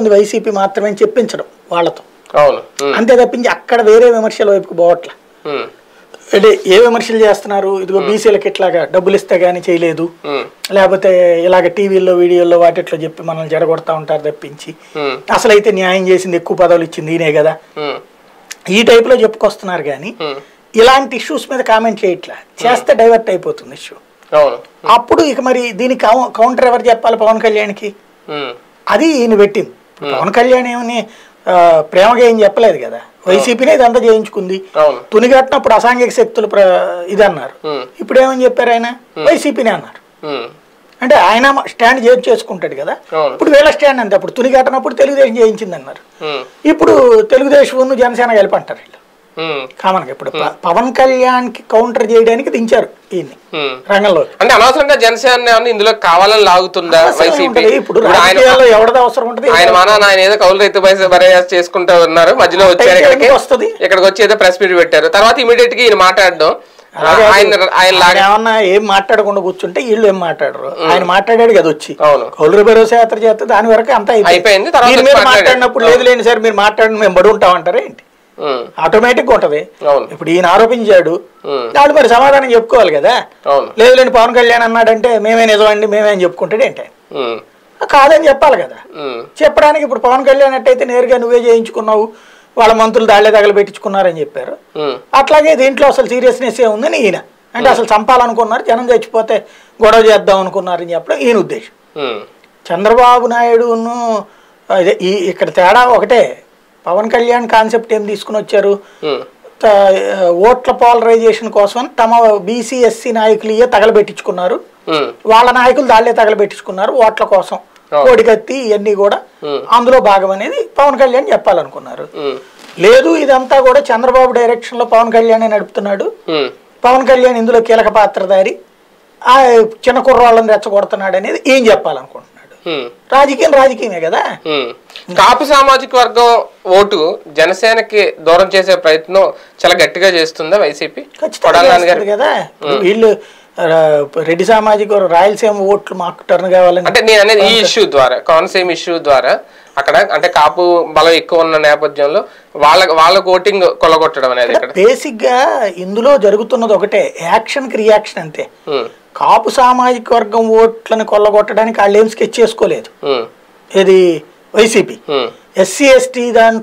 ఉంది వైసీపీ మాత్రమే అని చెప్పించడం వాళ్ళతో అవును ఉమ్, అంతే తప్పించి అక్కడ వేరే విమర్శల వైపుకి పోవట్లే ఉమ్, అంటే ఏ విమర్శలు చేస్తున్నారు ఇదిగో బీసీలకు ఇట్లాగా డబ్బులు ఇస్తే గానీ చేయలేదు ఉమ్, లేకపోతే ఇలాగ టీవీల్లో వీడియోల్లో వాటిట్లో చెప్పి మనల్ని జడగొడతా ఉంటారు తప్పించి ఉమ్, అసలు అయితే న్యాయం చేసింది ఎక్కువ పదవులు ఇచ్చింది ఈయనే కదా ఉమ్, ఈ టైప్లో చెప్పుకొస్తున్నారు కానీ ఉమ్, ఇలాంటి ఇష్యూస్ మీద కామెంట్ చేయట్లా చేస్తే డైవర్ట్ అయిపోతుంది ఇష్యూ అవును అప్పుడు ఇక మరి దీనికి కౌ- కౌంటర్ ఎవరు చెప్పాలి పవన్ కళ్యాణ్కి ఉమ్, అది ఈయన పెట్టింది పవన్ కళ్యాణ్ ఏమని ఆ, ప్రేమగా ఏం చెప్పలేదు కదా వైసీపీనే ఇదంతా చేయించుకుంది అవును తునిగట్టినప్పుడు అసాంఘిక శక్తులు ప్ర ఇది అన్నారు ఉమ్, ఇప్పుడు ఏమని చెప్పారు ఆయన వైసీపీనే అన్నారు ఉమ్, అంటే ఆయన స్టాండ్ చేసి చేసుకుంటాడు కదా అవును ఇప్పుడు వీళ్ళ స్టాండ్ అంతే అప్పుడు తునిగట్టనప్పుడు తెలుగుదేశం చేయించింది అన్నారు ఉమ్, ఇప్పుడు తెలుగుదేశం జనసేన కలిపి అంటారు వీళ్ళు ఉమ్, కామన్గా ఇప్పుడు ప- పవన్ కళ్యాణ్ కి కౌంటర్ చేయడానికి దించారు ఈయన్ని ఉమ్. రంగంలో అంటే అనవసరంగా జనసేన ఏమన్నా ఇందులో కావాలని లాగుతుందా వైసీపీ ఉంటది. ఇప్పుడు ఇప్పుడు ఆయన రాజకీయాల్లో ఎవరిది అవసరం ఉంటుంది ఆయన మానాన్ని ఆయన ఏదో కౌలు రైతు బయట బరయాస్ చేసుకుంటూ ఉన్నారు మధ్యలో వచ్చారు అయితే ఇక్కడికి ఎందుకు వస్తది? ఇక్కడికి వచ్చి ఏదో ప్రెస్ మీట్ పెట్టారు తర్వాత ఇమీడియట్ గా ఈయన మాట్లాడడం అలాగే ఆయన ఆయన ఆయన లాగా ఏమన్నా ఏం మాట్లాడకుండా కూర్చుంటే వీళ్ళు ఏం మాట్లాడరు ఆయన మాట్లాడాడు కదా వచ్చి అవును కౌలు భరోసా యాత్ర చేస్తే దాని వరకు అంతా అయిపోయింది. తర్వాత మీరు మీరు మాట్లాడాడు. మాట్లాడినప్పుడు లేదు లేని సార్ మీరు మాట్లాడిన మేము బడి ఉంటామంటారా ఏంటి ఉమ్, ఆటోమేటిక్ ఉంటది అవును ఇప్పుడు ఈయన ఆరోపించాడు ఉమ్, వాళ్ళు మరి సమాధానం చెప్పుకోవాలి కదా అవును లేదు లేని పవన్ కళ్యాణ్ అన్నాడంటే మేమే నిజమండి మేమే అని చెప్పుకుంటాడు ఏంటి ఆయన? ఉమ్, కాదని చెప్పాలి కదా ఉమ్, చెప్పడానికి ఇప్పుడు పవన్ కళ్యాణ్ అట్టయితే నేరుగా నువ్వే చేయించుకున్నావు వాళ్ళ మంత్రులు దాళ్లే తగలబెట్టించుకున్నారని చెప్పారు ఉమ్, అట్లాగే దీంట్లో అసలు సీరియస్నెస్ ఏ ఉందని ఈయన అంటే అసలు చంపాలనుకున్నారు జనం చచ్చిపోతే గొడవ చేద్దాం అనుకున్నారని చెప్పడం ఈయన ఉద్దేశం ఉమ్, చంద్రబాబు నాయుడును అదే ఈ ఇక్కడ తేడా ఒకటే పవన్ కళ్యాణ్ కాన్సెప్ట్ ఏం తీసుకుని వచ్చారు ఉమ్, త- ఓట్ల పోలరైజేషన్ కోసం తమ బీసీ ఎస్సీ నాయకులు తగలబెట్టించుకున్నారు ఉమ్, వాళ్ళ నాయకులు దాళ్లే తగలబెట్టించుకున్నారు ఓట్ల కోసం అవును. కోడికత్తి ఇవన్నీ కూడా ఉమ్, అందులో భాగం అనేది పవన్ కళ్యాణ్ చెప్పాలనుకున్నారు ఉమ్, లేదు ఇదంతా కూడా చంద్రబాబు డైరెక్షన్ లో పవన్ కళ్యాణ్ నడుపుతున్నాడు ఉమ్, పవన్ కళ్యాణ్ ఇందులో కీలక పాత్రధారి ఆ చిన్న కుర్రాళ్ళని రెచ్చగొడుతున్నాడు అనేది ఏం చెప్పాలనుకుంటున్నాడు ఉమ్, రాజకీయం రాజకీయమే కదా ఉమ్. కాపు సామాజిక వర్గం ఓటు జనసేనకి దూరం చేసే ప్రయత్నం చాలా గట్టిగా చేస్తుందా వైసీపీ ఖచ్చితంగా కొడాలి నాన్నగారు చేస్తారు కదా ఇప్పుడు వీళ్ళు ఆ, రెడ్డి సామాజిక వర్గం, రాయలసీమ ఓట్లు మాకు టర్న్ కావాలని అంటే నేను అనేది ఈ ఇష్యూ ద్వారా కాన్సేమ్ ఇష్యూ ద్వారా అక్కడ అంటే కాపు బలం ఎక్కువ ఉన్న నేపథ్యంలో వాళ్ళ వాళ్ళ ఓటింగ్ కొలగొట్టడం అనేది ఇక్కడ బేసిక్ గా ఇందులో జరుగుతున్నది ఒకటే యాక్షన్ కి రియాక్షన్ అంతే ఉమ్, కాపు సామాజిక వర్గం ఓట్లను కొల్లగొట్టడానికి వాళ్ళు ఏం స్కెచ్ చేసుకోలేదు ఉమ్, ఇది వైసీపీ ఉమ్, ఎస్సీ ఎస్టీ దాని